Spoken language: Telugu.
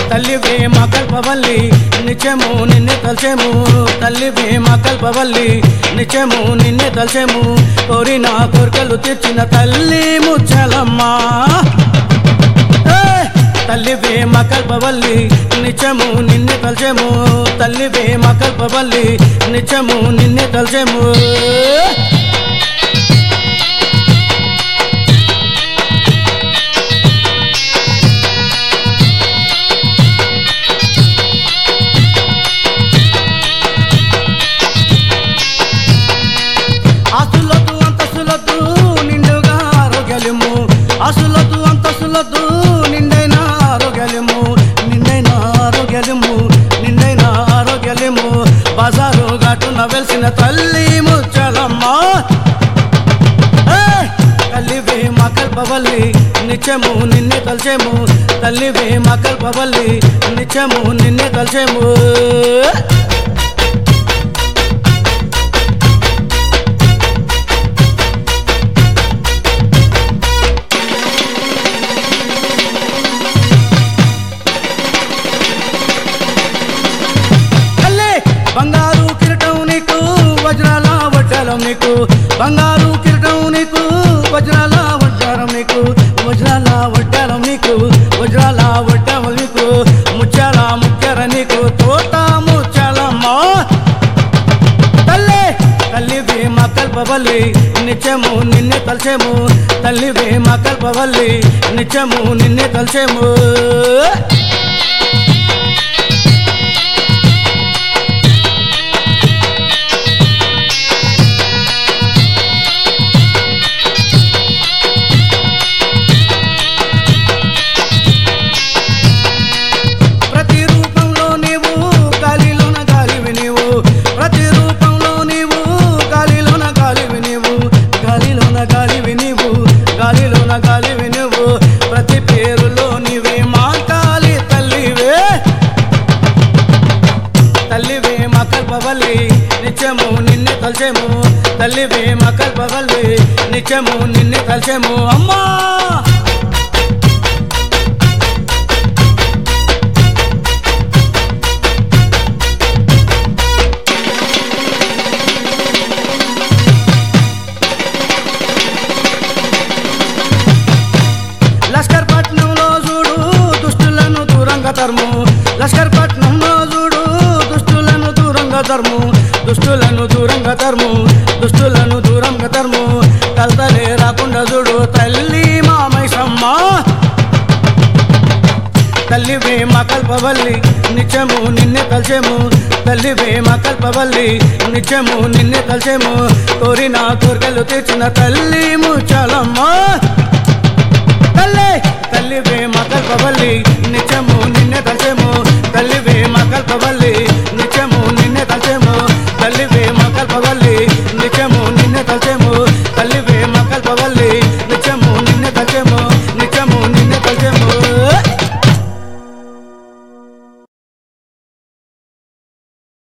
తల్లివే మా కల్పవల్లి నిత్యము నిన్నే తలచేము తల్లివే మా కల్పవల్లి నిత్యము నిన్నే తలచేము కోరిన కోరికలు తీర్చిన తల్లి ముచ్చలమ్మా ఏ! తల్లివే మా కల్పవల్లి నిత్యము నిన్నే తలచేము తల్లివే మా కల్పవల్లి నిత్యము నిన్నే తలచేము ఆస్తులతో అంతస్తులతో నిండుగా ఆరోగ్యము ఆస్తులతో అంతస్తులతో నిండైన ఆరోగ్యము నిండైన ఆరోగ్యము నిండైన ఆరోగ్యము బజారు ఘాటున వెలిసిన తల్లి ముచ్చలమ్మ ఏయ్! తల్లివే మా కల్పవల్లి నిత్యము నిన్నే తలచేము తల్లివే మా కల్పవల్లి నిత్యము నిన్నే తలచేము తల్లి బంగారు కిరీటం నీకు వజ్రాల వడ్డారం నీకు బంగారు కిరీటం నీకు వజ్రాల వడ్డారం నీకు వజ్రాల వడ్డారం నీకు వజ్రాల వడ్డారం నీకు ముత్యాల ముత్యార నీకు తోట ముత్యాలమ్మ తల్లి తల్లివే మా కల్పవల్లి నిత్యము నిన్నే తలచేము తల్లివే మా కల్పవల్లి నిత్యము నిన్నే తలచేము ప్రతి రూపంలో నీవు గాలిలోన గాలివి నీవు ప్రతి రూపంలో నీవు గాలిలోన గాలివి నీవు గాలిలోన గాలివి నీవు గాలిలోన గాలివి నీవు ప్రతి పేరులో నీవే మా కాలి తల్లివే తల్లివే మా కల్పవల్లి నిత్యము నిన్నే తలచేము తల్లివే మా కల్పవల్లి నిత్యము నిన్నే తలచేము అమ్మా లష్కర్ పట్నంలో చూడు దుష్టులను దూరంగా తరుము లష్కర్ పట్నంలో చూడు దుష్టులను దూరంగా తరుము దుష్టులను దూరంగా తరుము దుష్టులను దూరంగా తరుము కలతలే రాకుండా చూడు తల్లి మామైసమ్మ తల్లివే మా కల్పవల్లి నిత్యము నిన్నే తలచేము తల్లివే మా కల్పవల్లి నిత్యము నిన్నే తలచేము కోరిన కోరికలు తీర్చిన తల్లి ముచ్చాలమ్మ తల్లి తల్లివే మా కల్పవల్లి నిత్యము నిన్నే తలచేము తల్లివే మా కల్పవల్లి నిత్యము నిన్నే తలచేము తల్లివే మా కల్పవల్లి నిత్యము నిన్నే తలచేము